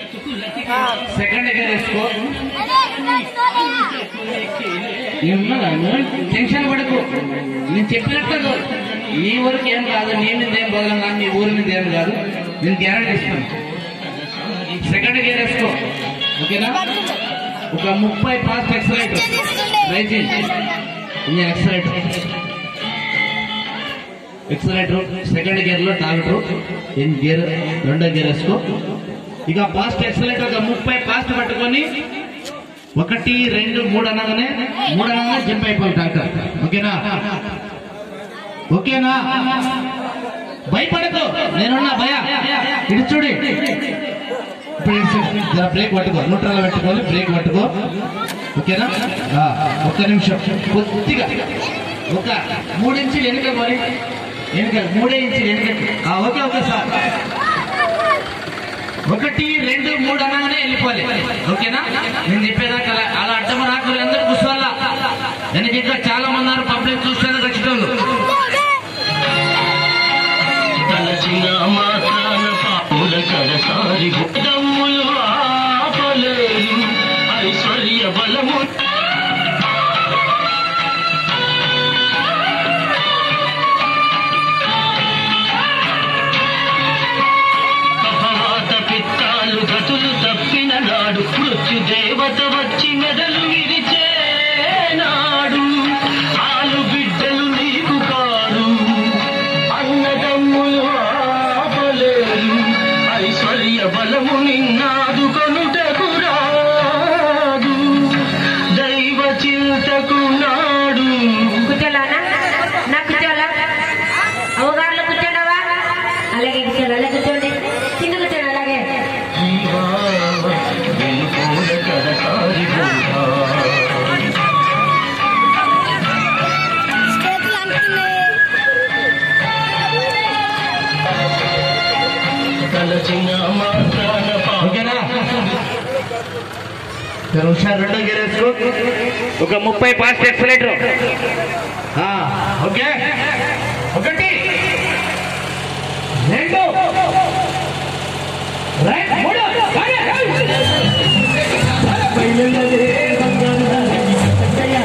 Second gear వేసుకో ఏమన్నా tension పడకు నేను చెప్పినట్టు నీ వరకు ఏం కాదు నీ మీద ఏం బదలం కానీ నీ ఊరి మీద ఏం కాదు నేను గ్యారంటీ ఇస్తాను సెకండ్ గేర్ వేసుకో ఓకేనా ఒక ముప్పై fast accelerator raising engine accelerator accelerator second gear లో టాగటర్ ఇన్ గేర్ రెండో గేర్ వేసుకో ఇక పాస్ట్ ఎక్సలేటర్ ఒక ముప్పై పాస్ట్ పట్టుకొని ఒకటి రెండు మూడు అనగానే మూడు అనగానే జంప్ అయిపోయి డాక్టర్ ఓకేనా ఓకేనా భయపడకు నేనున్నా భయ ఇటు చూడి ఇప్పుడు ఇటు చూడు. జర బ్రేక్ పట్టుకో న్యూట్రల్ పెట్టుకోవాలి బ్రేక్ పట్టుకో ఓకేనా ఆ, ఒక్క నిమిషం కొద్దిగా ఒక మూడు ఇంచులు వెనుక మరి వెనుక మూడే ఇంచులు వెనుక ఆ, ఓకే ఓకే సార్ ఒకటి రెండు మూడు అనగానే వెళ్ళిపోవాలి ఓకేనా నేను చెప్పేదాకా అలా అలా అడ్డం రాకు అందరూ కూర్చోవాలా వెనక ఇంకా చాలా మంది ఉన్నారు పబ్లిక్ చూస్తేనే రక్షితోళ్ళు తలచిన మాత్రాన పాపుల కరసారి దమ్ములు ఆపలేరు ఐశ్వర్య బలము అపవాత పిత్తాలు గతులు తప్పిన నాడు మృత్యు దేవత వచ్చి మెడలు విరిచే నాడు ఆలు బిడ్డలు నీకు కాడు అన్నదమ్ములు ఆపలేరు ఐశ్వర్య బలము నిన్నాదు కొనుటకు రాదు దైవ చింతకు నాడు కూర్చోలానా నా కూర్చోవాలా అవగారులో కూర్చోండవా అలాగే కూర్చోండి అలాగే కూర్చోండి కింద కూర్చోండి అలాగే జీవా వెలుపూల కరసారి బోధా తలచిన మాత్రాన ఓకేనా సరే హుషారు రెండో గేర్ వేసుకో ఒక ముప్పై పాస్ట్ ఎక్సలేటర్ ఓకే ఒకటి